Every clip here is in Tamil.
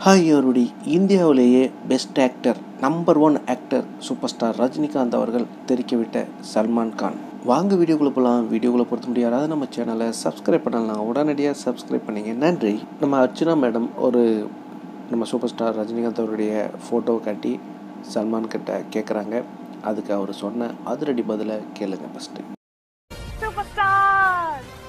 ஹாய் அவருடைய இந்தியாவிலேயே best actor number one actor superstar Rajinikanth அவர்கள் தெரிவிக்கவிட்ட சல்மான் கான் வாங்க வீடியோக்குள்ளே போகலாம் வீடியோக்குள்ளே பொறுத்த முடியாத நம்ம சேனலை சப்ஸ்கிரைப் பண்ணலாம் உடனடியாக சப்ஸ்கிரைப் பண்ணிங்க நன்றி நம்ம அர்ச்சனா மேடம் ஒரு நம்ம சூப்பர் ஸ்டார் ரஜினிகாந்த் அவருடைய ஃபோட்டோவை காட்டி சல்மான் கிட்ட கேட்குறாங்க அதுக்கு அவர் சொன்ன அதிரடி பதிலை கேளுங்க first Superstar!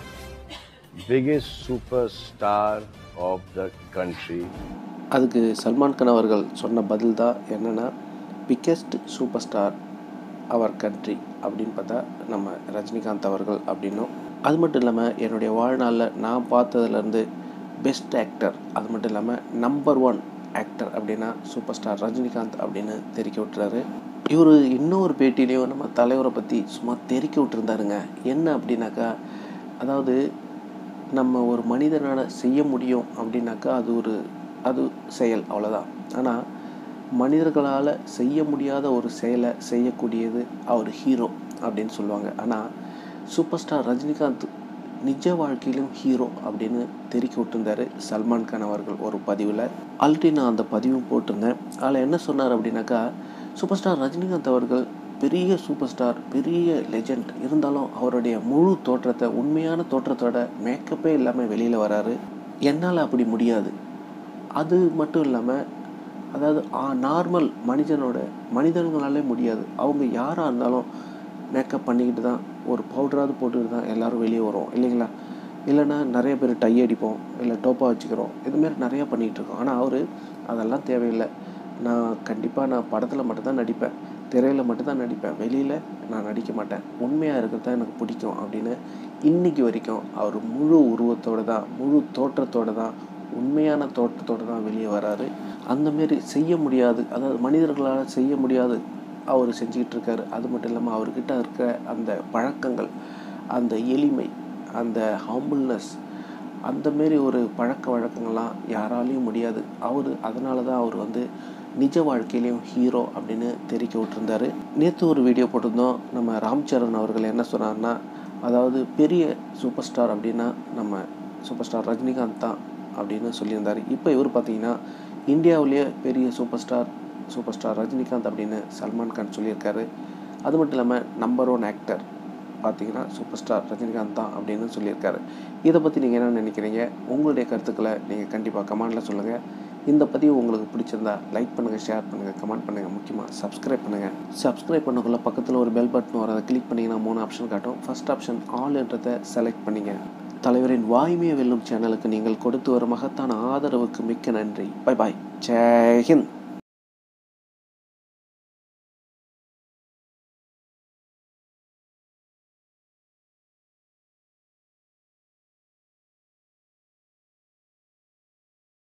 biggest superstar of the country. அதுக்கு சல்மான் கான் அவர்கள் சொன்ன பதில் தான் என்னென்னா பிக்கெஸ்ட் சூப்பர் ஸ்டார் அவர் கண்ட்ரி அப்படின்னு பார்த்தா நம்ம ரஜினிகாந்த் அவர்கள் அப்படின்னும் அது மட்டும் இல்லாமல் என்னுடைய வாழ்நாளில் நான் பார்த்ததுலேருந்து பெஸ்ட் ஆக்டர் அது மட்டும் இல்லாமல் நம்பர் ஒன் ஆக்டர் அப்படின்னா சூப்பர் ஸ்டார் ரஜினிகாந்த் அப்படின்னு தெரிவிக்க விட்டுறாரு இவர் இன்னொரு பேட்டிலையும் நம்ம தலைவரை பற்றி சும்மா தெரிக்க விட்டுருந்தாருங்க என்ன அப்படின்னாக்கா அதாவது நம்ம ஒரு மனிதனால் செய்ய முடியும் அப்படின்னாக்கா அது ஒரு அது செயல் அவ்வளோதான் ஆனால் மனிதர்களால் செய்ய முடியாத ஒரு செயலை செய்யக்கூடியது அவர் ஹீரோ அப்படின்னு சொல்லுவாங்க ஆனால் சூப்பர் ஸ்டார் ரஜினிகாந்த் நிஜ வாழ்க்கையிலும் ஹீரோ அப்படின்னு தெரிவிக்க விட்டுருந்தாரு சல்மான் கான் அவர்கள் ஒரு பதிவில் ஆல்ரெடி நான் அந்த பதிவும் போட்டிருந்தேன் அதில் என்ன சொன்னார் அப்படின்னாக்கா சூப்பர் ஸ்டார் ரஜினிகாந்த் அவர்கள் பெரிய சூப்பர் ஸ்டார் பெரிய லெஜண்ட் இருந்தாலும் அவருடைய முழு தோற்றத்தை உண்மையான தோற்றத்தோட மேக்கப்பே இல்லாமல் வெளியில் வராரு என்னால் அப்படி முடியாது அது மட்டும் இல்லாமல் அதாவது நார்மல் மனிதனோட மனிதர்களாலே முடியாது அவங்க யாராக இருந்தாலும் மேக்கப் பண்ணிக்கிட்டு தான் ஒரு பவுடராவது போட்டுக்கிட்டு தான் எல்லோரும் வெளியே வரும் இல்லைங்களா இல்லைன்னா நிறைய பேர் டை அடிப்போம் இல்லை டோப்பா வச்சுக்கிறோம் இதுமாரி நிறையா பண்ணிகிட்டு இருக்கோம் ஆனால் அவர் அதெல்லாம் தேவையில்லை நான் கண்டிப்பாக நான் படத்தில் மட்டும்தான் நடிப்பேன் திரையில் மட்டும்தான் நடிப்பேன் வெளியில் நான் நடிக்க மாட்டேன் உண்மையாக இருக்கிறது தான் எனக்கு பிடிக்கும் அப்படின்னு இன்றைக்கி வரைக்கும் அவர் முழு உருவத்தோடு தான் முழு தோற்றத்தோடு தான் உண்மையான தோற்றத்தோடு தான் வெளியே வராரு அந்தமாரி செய்ய முடியாது அதாவது மனிதர்களால் செய்ய முடியாது அவர் செஞ்சுக்கிட்டு இருக்காரு அது மட்டும் இல்லாமல் அவர்கிட்ட இருக்கிற அந்த பழக்கங்கள் அந்த எளிமை அந்த ஹாம்பிள்னஸ் அந்தமாரி ஒரு பழக்க வழக்கங்கள்லாம் யாராலையும் முடியாது அவர் அதனால தான் அவர் வந்து நிஜ வாழ்க்கையிலையும் ஹீரோ அப்படின்னு தெரிவிக்க விட்டுருந்தாரு நேற்று ஒரு வீடியோ போட்டிருந்தோம் நம்ம ராம்சரண் அவர்கள் என்ன சொன்னார்னா அதாவது பெரிய சூப்பர் ஸ்டார் அப்படின்னா நம்ம சூப்பர் ஸ்டார் ரஜினிகாந்த் தான் அப்படின்னு சொல்லியிருந்தார் இப்போ இவர் பார்த்தீங்கன்னா இந்தியாவிலேயே பெரிய superstar superstar Rajinikanth அப்படின்னு சல்மான் கான் சொல்லியிருக்காரு அது மட்டும் இல்லாமல் நம்பர் ஒன் ஆக்டர் பார்த்தீங்கன்னா சூப்பர் ஸ்டார் ரஜினிகாந்த் தான் அப்படின்னு சொல்லியிருக்காரு இதை பற்றி நீங்கள் என்ன நினைக்கிறீங்க உங்களுடைய கருத்துக்களை நீங்கள் கண்டிப்பாக கமெண்டில் சொல்லுங்கள் இந்த பதிவு உங்களுக்கு பிடிச்சிருந்தா லைக் பண்ணுங்கள் ஷேர் பண்ணுங்கள் கமெண்ட் பண்ணுங்கள் முக்கியமாக சப்ஸ்கிரைப் பண்ணுங்கள் சப்ஸ்கிரைப் பண்ணக்குள்ள பக்கத்தில் ஒரு பெல் பட்டன் வரும் அதை கிளிக் பண்ணிங்கன்னா மூணு ஆப்ஷன் காட்டும் ஃபஸ்ட் ஆப்ஷன் ஆல்ன்றதை செலக்ட் பண்ணிங்க தலைவரின் வாய்மையை வெல்லும் சேனலுக்கு நீங்கள் கொடுத்து வரும் மகத்தான ஆதரவுக்கு மிக்க நன்றி பை பாய் ஜெய் ஹிந்த்